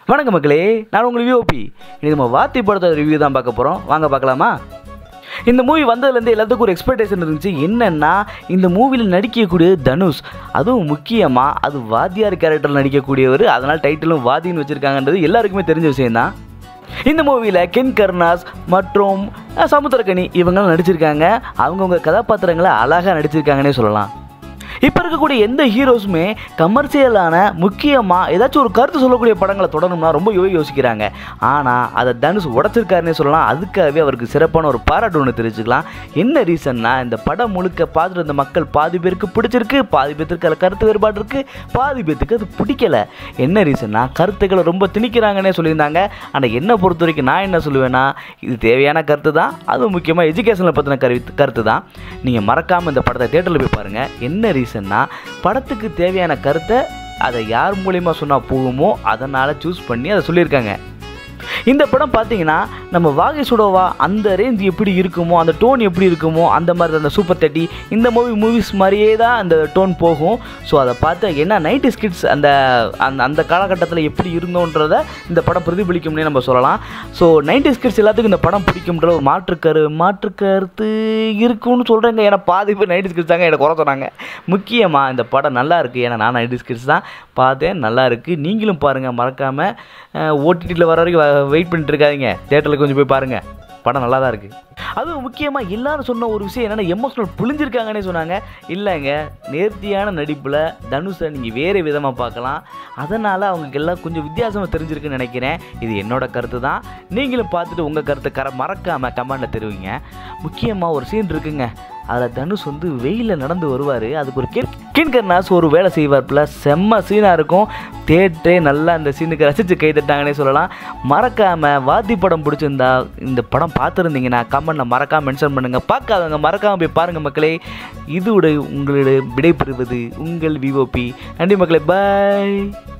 வணக்கம் மக்களே நான் உங்கள் விஓபி இது நம்ம வாத்தி படத்தோட ரிவ்யூ தான் பார்க்க போகிறோம் வாங்க பார்க்கலாமா இந்த மூவி வந்ததுலேருந்து எல்லாத்துக்கும் ஒரு எக்ஸ்பெக்டேஷன் இருந்துச்சு என்னென்னா இந்த மூவியில் நடிக்கக்கூடிய தனுஷ் அதுவும் முக்கியமாக அது வாத்தியார் கேரக்டரில் நடிக்கக்கூடியவர் அதனால் டைட்டிலும் வாதின்னு வச்சுருக்காங்கன்றது எல்லாருக்குமே தெரிஞ்ச விஷயம்தான் இந்த மூவியில் கென் கருணாஸ் மற்றும் அஹ், சமுத்திரக்கனி இவங்களாம் நடிச்சிருக்காங்க அவங்கவுங்க கதாபாத்திரங்களை அழகாக நடிச்சிருக்காங்கன்னே சொல்லலாம் இப்போ இருக்கக்கூடிய எந்த ஹீரோஸுமே கமர்ஷியலான முக்கியமாக ஏதாச்சும் ஒரு கருத்து சொல்லக்கூடிய படங்களை தொடரணும்னா ரொம்ப யோ யோசிக்கிறாங்க ஆனால் அதை தனுஷ் உடச்சிருக்காருன்னே சொல்லலாம் அதுக்காகவே அவருக்கு சிறப்பான ஒரு பாராட்டு ஒன்று தெரிவிச்சுக்கலாம் என்ன ரீசன்னா இந்த படம் முழுக்க பார்த்துட்டு இருந்த மக்கள் பாதி பேருக்கு பிடிச்சிருக்கு பாதி பேருக்கு அதில் கருத்து வேறுபாடு இருக்குது பாதி பேருக்கு அது பிடிக்கல என்ன ரீசன்னா கருத்துக்களை ரொம்ப திணிக்கிறாங்கன்னே சொல்லியிருந்தாங்க ஆனால் என்னை பொறுத்த வரைக்கும் நான் என்ன சொல்லுவேன்னா இது தேவையான கருத்து தான் அதுவும் முக்கியமாக எஜுகேஷனில் பற்றின கருத்து கருத்து தான் நீங்கள் மறக்காமல் இந்த படத்தை தேட்டரில் போய் பாருங்கள் என்ன ரீசன்னா படத்துக்கு தேவையான கருத்தை அதை யார் மூலியமா சொன்னால் போகுமோ அதனால் சூஸ் பண்ணி அதை சொல்லியிருக்காங்க இந்த படம் பார்த்தீங்கன்னா நம்ம வாகை சுடோவா அந்த ரேஞ்ச் எப்படி இருக்குமோ அந்த டோன் எப்படி இருக்குமோ அந்த மாதிரி அந்த சூப்பர் தேர்ட்டி இந்த மூவி மூவிஸ் மாதிரியே தான் அந்த டோன் போகும் ஸோ அதை பார்த்து என்ன நைன்டி ஸ்கிட்ஸ் அந்த அந்த அந்த காலகட்டத்தில் எப்படி இருந்தோன்றத இந்த படம் பிரதிபலிக்கும்னே நம்ம சொல்லலாம் ஸோ நைன்டி ஸ்கிட்ஸ் எல்லாத்துக்கும் இந்த படம் பிடிக்கும்ன்ற ஒரு மாற்றுக்கரு மாற்று கருத்து இருக்குன்னு சொல்கிறேங்க ஏன்னா பாதி பேர் நைன்டி ஸ்கிட்ஸ் தாங்க எனக்கு குறை சொன்னாங்க முக்கியமாக இந்த படம் நல்லா இருக்குது ஏன்னா நான் நைன்டி ஸ்கிட்ஸ் தான் பார்த்தேன் நல்லா இருக்குது நீங்களும் பாருங்கள் மறக்காமல் ஓடிடியில் வர வரைக்கும் வெயிட் பண்ணிட்டு இருக்காதீங்க தேட்டரில் கொஞ்சம் போய் பாருங்கள் படம் நல்லா தான் இருக்குது அதுவும் முக்கியமாக எல்லாரும் சொன்ன ஒரு விஷயம் என்னென்னா எமோஷனல் புழிஞ்சிருக்காங்கன்னே சொன்னாங்க இல்லைங்க நேர்த்தியான நடிப்பில் தனுஷை நீங்கள் வேறு விதமாக பார்க்கலாம் அதனால் அவங்களுக்கு எல்லாம் கொஞ்சம் வித்தியாசமாக தெரிஞ்சிருக்குன்னு நினைக்கிறேன் இது என்னோட கருத்து தான் நீங்களும் பார்த்துட்டு உங்கள் கருத்தை கர மறக்காமல் கமெண்டில் தெரிவிங்க முக்கியமாக ஒரு சீன் இருக்குங்க அதில் தனுஷ் வந்து வெயிலில் நடந்து வருவார் அதுக்கு ஒரு கின் கின் கர்னாஸ் ஒரு வேலை செய்வார்ல செம்ம சீனாக இருக்கும் தேட்டே நல்லா அந்த சீனுக்கு ரசித்து கை தட்டாங்கன்னே சொல்லலாம் மறக்காமல் வாத்தி படம் பிடிச்சிருந்தா இந்த படம் பார்த்துருந்தீங்கன்னா கமெண்ட்டில் மறக்காமல் மென்ஷன் பண்ணுங்கள் பார்க்காதவங்க மறக்காமல் போய் பாருங்கள் மக்களே இதோட உங்களுடைய விடைபெறுவது உங்கள் விஓபி நன்றி மக்களே பாய்